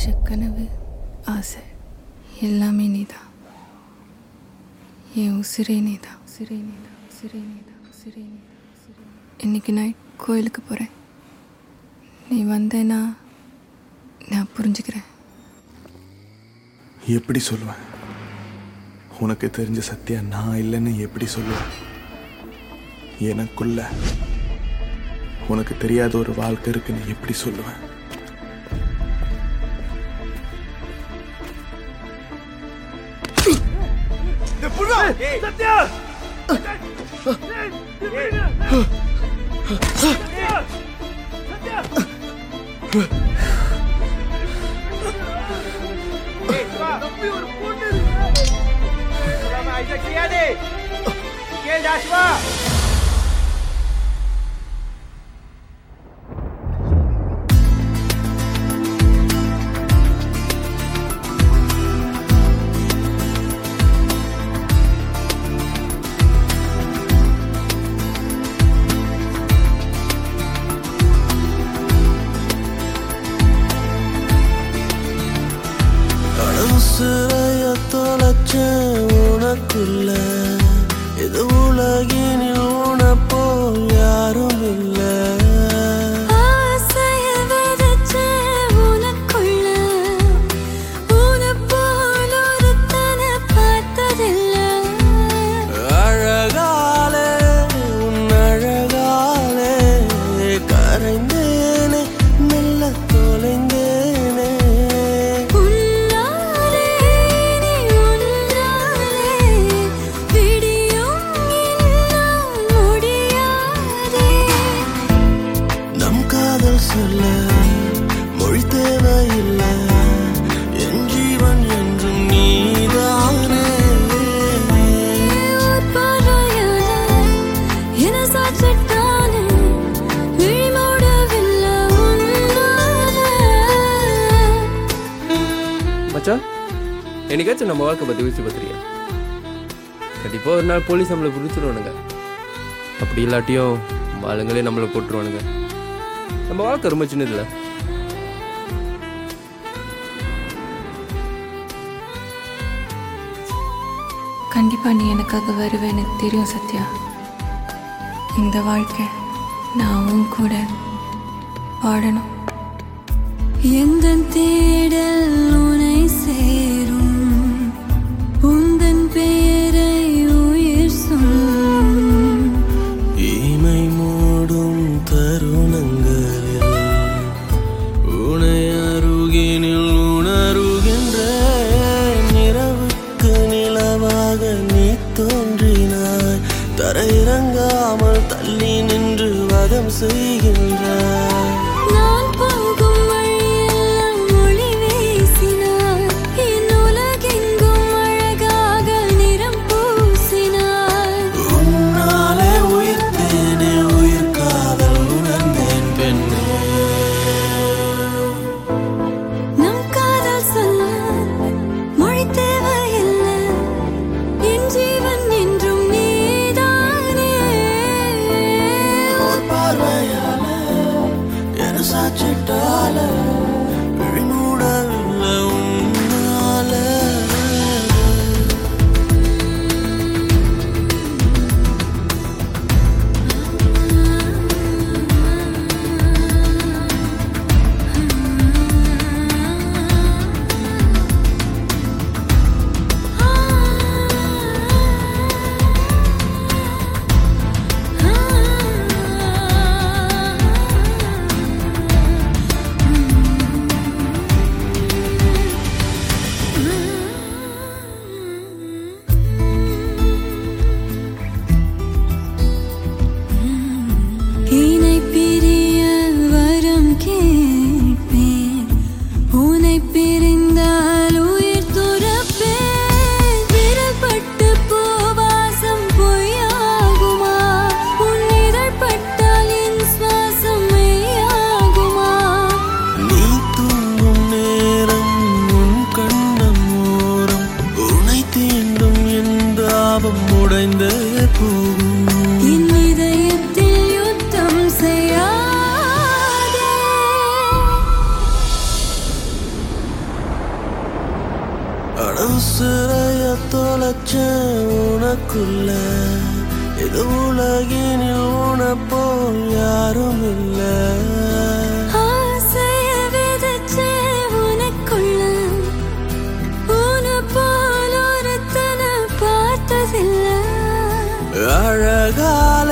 கனவு ஆசை எல்லாமே நீதான் என் உசிரே நீதான் உசிரே நீதான் உசிரே நீதான் உசிரே நீதான் உசிரே நீதான். இன்னைக்கு நைட் கோயிலுக்கு போகிறேன் நீ வந்தேன்னா நான் புரிஞ்சுக்கிறேன் எப்படி சொல்லுவேன் உனக்கு தெரிஞ்ச சத்தியா நான் இல்லைன்னு எப்படி சொல்லுவேன் எனக்குள்ள உனக்கு தெரியாத ஒரு வாழ்க்கை இருக்குன்னு எப்படி சொல்லுவேன் உசுரைய தொலைச்ச உனக்குள்ள இது உலகினில் உனப்போ யாரும் இல்லை ஆசைய விதைச்ச உனக்குள்ள உனைப் போல் ஒருத்தனை பார்த்ததில்லை. அழகாலே உன் அழகாலே கரைந்தேனே மெல்ல தொலைந்தேனே உன்னாலே நீ உன்னாலே விடியும் என்னால் முடியாதே. நம் காதல் சொல்ல மொழி தேவையில்லை என் ஜீவன் என்றும் நீதானே ஒரு பார்வையால என்னை சாய்ச்சிட்டானே. விழி மூடவில்லை உன்னால. மச்சான் என்னைக்காச்சும் நம்ம வாழ்க்கை பற்றி யோசிச்சு பார்த்துறியா கண்டிப்பாக ஒரு நாள் போலீஸ் நம்மளை பிடிச்சிருவானுங்க அப்படி இல்லாட்டியும் நம்ம ஆளுங்களே நம்மளை போட்டுருவானுங்க நம்ம வாழ்க்கை ரொம்ப சின்னதில்ல கண்டிப்பாக நீ எனக்காக வருவேன்னு தெரியும் சத்யா இந்த வாழ்க்கை நான் உன் கூட வாழணும் எந்தன் தேடல் உனை சேரும் உந்தன் பேரை உயிர் சொல்லும் இமை மூடும் தருணங்களில் உனை அருகினில் உணருகின்ற நிறவுக்கு நிலவாக நீ தோன்றினாய் தரையிறங்காமல் தள்ளி நின்று வதம் செய்கின்றாய் நான் போகும் வழியெல்லாம் ஒளி வீசினாய் என் உலகெங்கும் அழகாக நிறம் பூசினாய் உன்னாலே உயிர்த்தேனே உயிர் காதல் உணர்ந்தேன் பெண்ணே நம் காதல் சொல்ல மொழி தேவையில்லை என் ஜீவன் என்றும் நீதானே ஒரு பார்வையால என சாச்சிட்டால விழிமூடவில்லை உன்னால இணை பிரிய வரம் கேட்பேன் உனை பிரிந்தால் உயிர் துறப்பேன் விரல் பட்டு பூவாசம் பொய்யாகுமா உன் இதழ் பட்டால் என் சுவாசம் மெய்யாகுமா நீ தூங்கும் நேரம் உன் கண்ணம் ஓரம் உனை தீண்டும் எந்த ஆபம் உடைந்தே போகும் என் இதயத்தில் யுத்தம் செய்யாதே எனக்குள்ள இது உலகினில் உனப்போ யாரும் இல்லை ஆசைய விதைச்சே உனக்குள்ள உன்னை போல் ஒருத்தனை பார்த்ததில்லை அழகாய்